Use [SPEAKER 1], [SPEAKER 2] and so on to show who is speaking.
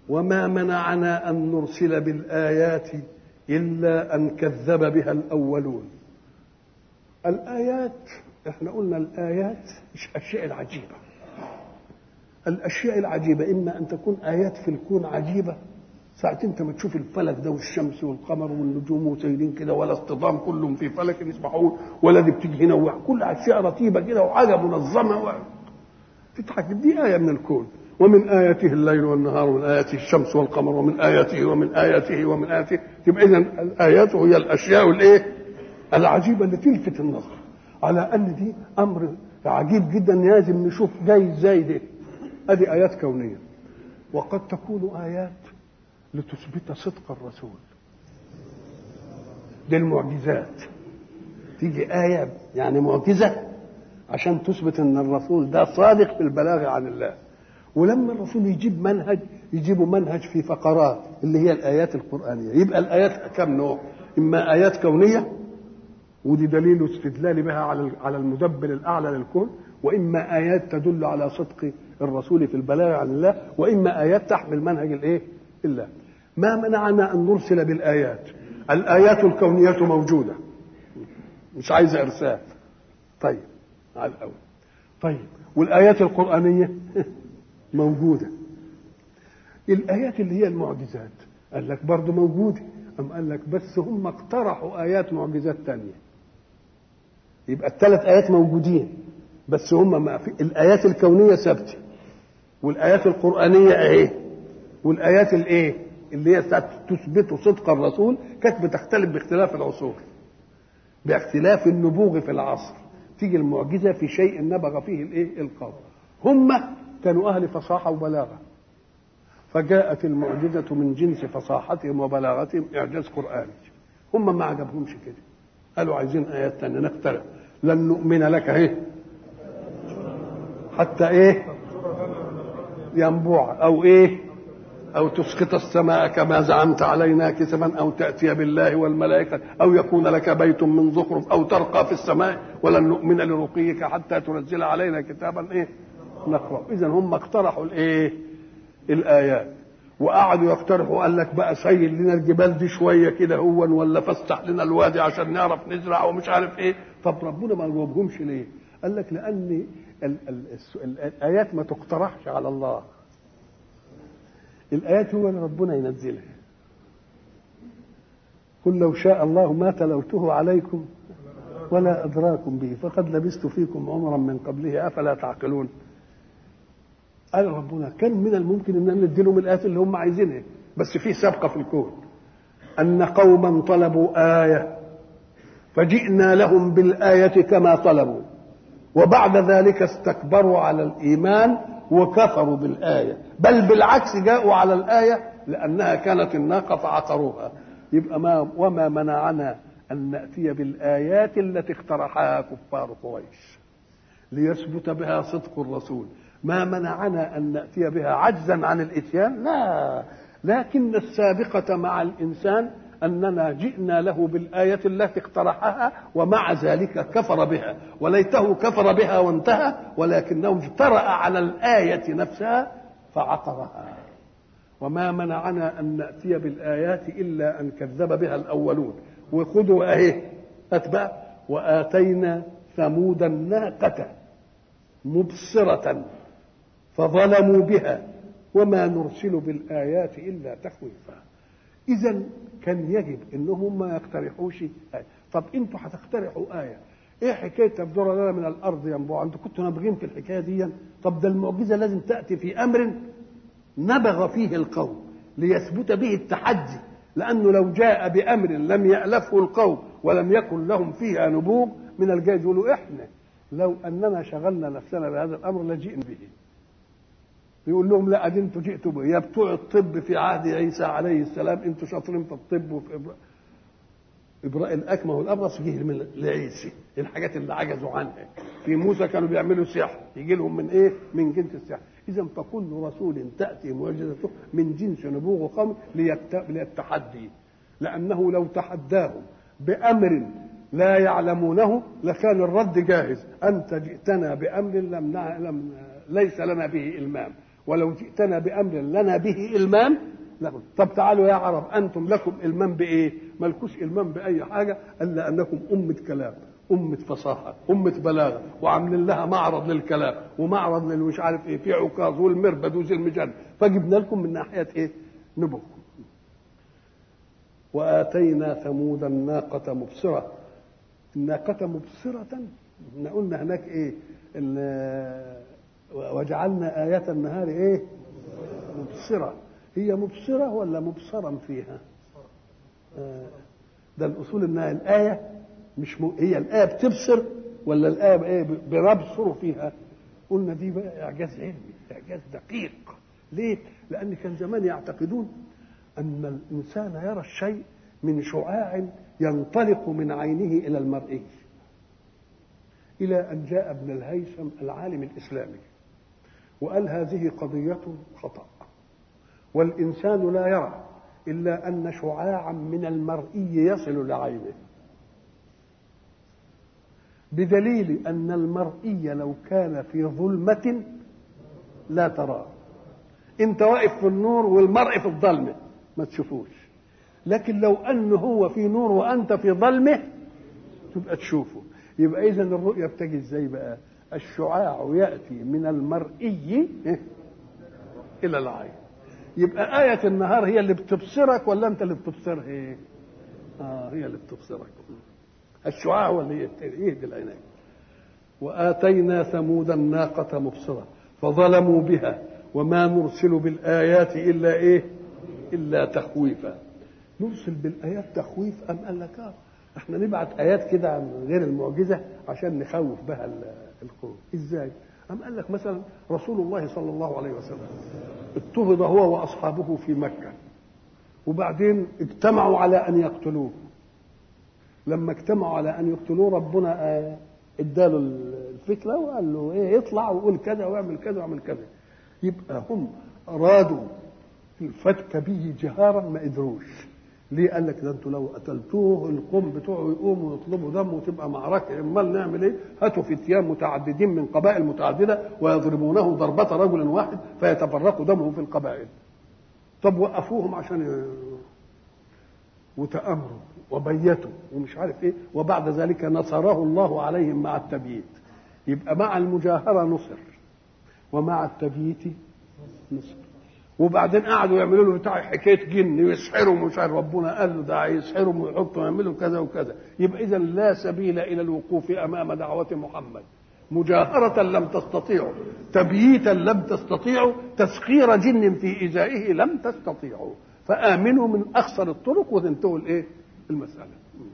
[SPEAKER 1] وما منعنا أن نرسل بالآيات إلا أن كذب بها الأولون الآيات احنا قلنا الآيات مش الأشياء العجيبة الأشياء العجيبة إما أن تكون آيات في الكون عجيبة ساعة أنت ما تشوف الفلك ده والشمس والقمر والنجوم وسيرين كده ولا اصطدام كلهم في فلك يسبحون ولا دي بتيجي هنا كل أشياء رتيبة كده وحاجة منظمة و... تضحك دي آية من الكون ومن آياته الليل والنهار ومن آياته الشمس والقمر ومن آياته ومن آياته ومن آياته تبقى إذا الآيات هي الأشياء الإيه؟ العجيبة اللي تلفت النظر على أن دي أمر عجيب جدا لازم نشوف جاي ازاي ده ادي ايات كونيه وقد تكون ايات لتثبت صدق الرسول دي المعجزات تيجي آية يعني معجزة عشان تثبت أن الرسول ده صادق في البلاغ عن الله ولما الرسول يجيب منهج يجيبوا منهج في فقرات اللي هي الآيات القرآنية يبقى الآيات كم نوع إما آيات كونية ودي دليل استدلال بها على على المدبر الأعلى للكون وإما آيات تدل على صدق الرسول في البلاغ عن الله وإما آيات تحمل منهج الإيه؟ الله ما منعنا أن نرسل بالآيات الآيات الكونية موجودة مش عايزة إرسال طيب على الأول طيب والآيات القرآنية موجودة الآيات اللي هي المعجزات قال لك برضه موجودة أم قال لك بس هم اقترحوا آيات معجزات تانية يبقى الثلاث آيات موجودين بس هم ما في الآيات الكونية ثابتة والآيات القرآنية أهي والآيات الإيه؟ اللي هي تثبت صدق الرسول كانت بتختلف باختلاف العصور باختلاف النبوغ في العصر تيجي المعجزه في شيء نبغ فيه الايه القوم هم كانوا اهل فصاحه وبلاغه فجاءت المعجزه من جنس فصاحتهم وبلاغتهم اعجاز قراني هم ما عجبهمش كده قالوا عايزين ايات تانية نختلف لن نؤمن لك ايه حتى ايه ينبوع او ايه أو تسقط السماء كما زعمت علينا كسبا أو تأتي بالله والملائكة أو يكون لك بيت من زخرف أو ترقى في السماء ولن نؤمن لرقيك حتى تنزل علينا كتابا إيه نقرأ إذا هم اقترحوا الإيه الآيات وقعدوا يقترحوا قال لك بقى سيل لنا الجبال دي شويه كده هو ولا فسح لنا الوادي عشان نعرف نزرع ومش عارف ايه طب ربنا ما جاوبهمش ليه؟ قال لك لان ال ال ال الايات ما تقترحش على الله الآيات هو اللي ربنا ينزلها قل لو شاء الله ما تلوته عليكم ولا أدراكم به فقد لبست فيكم عمرا من قبله أفلا تعقلون قال ربنا كان من الممكن أن نديلهم الآيات اللي هم عايزينها بس في سابقة في الكون أن قوما طلبوا آية فجئنا لهم بالآية كما طلبوا وبعد ذلك استكبروا على الإيمان وكفروا بالآية بل بالعكس جاءوا على الآية لأنها كانت الناقة فعقروها يبقى ما وما منعنا أن نأتي بالآيات التي اقترحها كفار قريش ليثبت بها صدق الرسول ما منعنا أن نأتي بها عجزا عن الإتيان لا لكن السابقة مع الإنسان أننا جئنا له بالآية التي اقترحها ومع ذلك كفر بها وليته كفر بها وانتهى ولكنه اجترأ على الآية نفسها فعقرها وما منعنا أن نأتي بالآيات إلا أن كذب بها الأولون وخذوا أهي أتبع وآتينا ثمود الناقة مبصرة فظلموا بها وما نرسل بالآيات إلا تخويفا إذا كان يجب انهم ما يقترحوش آية. طب انتوا هتقترحوا آية ايه حكاية تبدر لنا من الارض ينبوع انتوا كنتوا نابغين في الحكاية دي طب ده المعجزة لازم تأتي في امر نبغ فيه القوم ليثبت به التحدي لانه لو جاء بامر لم يألفه القوم ولم يكن لهم فيها نبوغ من الجاي يقولوا احنا لو اننا شغلنا نفسنا بهذا الامر لجئنا به يقول لهم لا ادي انتوا جئتوا به يا بتوع الطب في عهد عيسى عليه السلام انتوا شاطرين في الطب وفي إبراء, إبراء الأكمه والأبرص جه من لعيسى الحاجات اللي عجزوا عنها في موسى كانوا بيعملوا سحر يجي لهم من إيه؟ من جنس السحر إذا فكل رسول تأتي معجزته من جنس نبوغ قوم للتحدي لأنه لو تحداهم بأمر لا يعلمونه لكان الرد جاهز أنت جئتنا بأمر لم, لم ليس لنا به إلمام ولو جئتنا بامر لنا به المام لكم طب تعالوا يا عرب انتم لكم المام بايه؟ مالكوش المام باي حاجه الا انكم امه كلام أمة فصاحة أمة بلاغة وعاملين لها معرض للكلام ومعرض للمش عارف إيه في عكاظ والمربد وزي المجن فجبنا لكم من ناحية إيه نبوكم وآتينا ثمود الناقة مبصرة الناقة مبصرة احنا قلنا هناك إيه وجعلنا آيات النهار إيه مبصرة هي مبصرة ولا مبصرا فيها آه ده الأصول إنها الآية مش م... هي الآية بتبصر ولا الآية إيه بنبصر فيها قلنا دي بقى إعجاز علمي إعجاز دقيق ليه؟ لأن كان زمان يعتقدون أن الإنسان يرى الشيء من شعاع ينطلق من عينه إلى المرئي إلى أن جاء ابن الهيثم العالم الإسلامي وقال هذه قضية خطأ والإنسان لا يرى إلا أن شعاعا من المرئي يصل لعينه بدليل أن المرئي لو كان في ظلمة لا تراه أنت واقف في النور والمرء في الظلمة ما تشوفوش لكن لو أنه هو في نور وأنت في ظلمة تبقى تشوفه يبقى إذا الرؤية بتجي إزاي بقى الشعاع يأتي من المرئي إلى العين يبقى آية النهار هي اللي بتبصرك ولا أنت اللي بتبصرها إيه؟ آه هي اللي بتبصرك الشعاع هو اللي يهدي العينين وآتينا ثمود الناقة مبصرة فظلموا بها وما نرسل بالآيات إلا إيه إلا تخويفا نرسل بالآيات تخويف أم قال لك آه احنا نبعت آيات كده عن غير المعجزة عشان نخوف بها القوم إزاي أم قال لك مثلا رسول الله صلى الله عليه وسلم اضطهد هو وأصحابه في مكة وبعدين اجتمعوا على أن يقتلوه لما اجتمعوا على ان يقتلوه ربنا اداله الفكره وقال له ايه اطلع وقول كذا واعمل كذا واعمل كذا يبقى هم ارادوا الفتك به جهارا ما قدروش ليه قال لك ده انتوا لو قتلتوه القوم بتوعه يقوموا يطلبوا دم وتبقى معركه امال نعمل ايه؟ هاتوا فتيان متعددين من قبائل متعدده ويضربونه ضربه رجل واحد فيتفرق دمه في القبائل. طب وقفوهم عشان وتامروا وبيتوا ومش عارف ايه وبعد ذلك نصره الله عليهم مع التبييت يبقى مع المجاهره نصر ومع التبييت نصر وبعدين قعدوا يعملوا له بتاع حكايه جن ويسحروا مش عارف ربنا قال له ده يسحروا ويحطوا ويعملوا كذا وكذا يبقى اذا لا سبيل الى الوقوف امام دعوه محمد مجاهرة لم تستطيعوا تبييتا لم تستطيعوا تسخير جن في إزائه لم تستطيعوا فآمنوا من أخسر الطرق وتنتهوا الإيه؟ المسألة